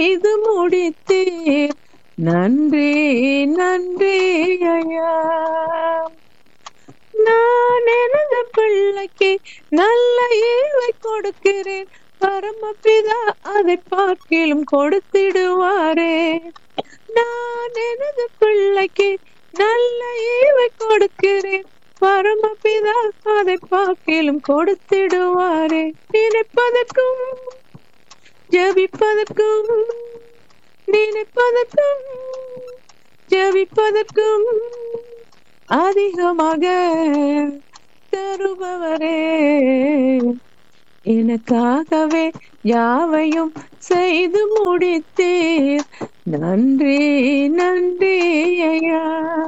செய்து முடித்தீர் நன்றி நன்றி ஐயா நான் எனது பிள்ளைக்கு நல்ல ஈவை கொடுக்கிறேன் பரமபிதா அதை பார்க்கிலும் கொடுத்திடுவாரே நான் எனது பிள்ளைக்கு நல்ல ஈவை கொடுக்கிறேன் பரமபிதா அதை பார்க்கிலும் கொடுத்திடுவாரே நினைப்பதற்கும் ஜபிப்பதற்கும் நினைப்பதற்கும் ஜபிப்பதற்கும் அதிகமாக தருபவரே எனக்காகவே யாவையும் செய்து முடித்தீர் நன்றி நன்றி ஐயா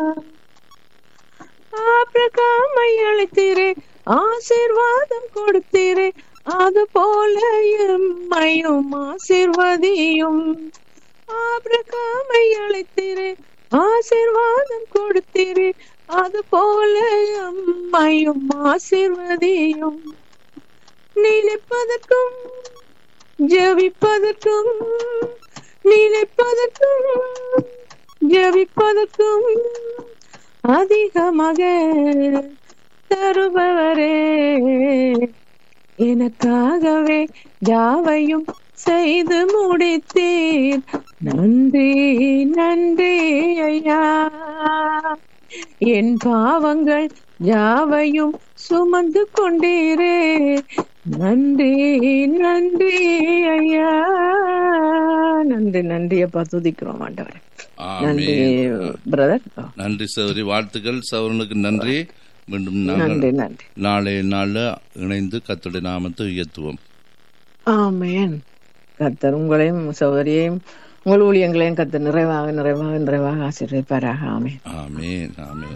ஆபிரகாமை அழைத்தீரே ஆசீர்வாதம் கொடுத்தீரே அது போல எம்மையும் ஆசீர்வதியும் ஆபிரகாமை அழைத்தீரே ஆசீர்வாதம் கொடுத்தீரே அது போல எம்மையும் ஆசீர்வதியும் நினைப்பதற்கும் ஜபிப்பதற்கும் நினைப்பதற்கும் ஜபிப்பதற்கும் அதிகமாக தருபவரே எனக்காகவே யாவையும் செய்து முடித்தீர் நன்றி நன்றி ஐயா என் பாவங்கள் யாவையும் சுமந்து கொண்டீரே நன்றி நன்றி ஐயா நன்றி நன்றி அப்பா துதிக்கிறோம் ஆண்டவரே நன்றி ஆமென். பிரதர் நன்றி சௌரி வாழ்த்துக்கள் சௌரனுக்கு நன்றி மீண்டும் நன்றி நாங்கள் நன்றி நாளைய நாள்ல இணைந்து கத்துடைய நாமத்தை உயர்த்துவோம் ஆமென் கர்த்தர் உங்களையும் சௌகரியையும் உங்கள் ஊழியங்களையும் கர்த்தர் நிறைவாக நிறைவாக நிறைவாக ஆசீர்வதிப்பாராக ஆமென் ஆமென் ஆமென்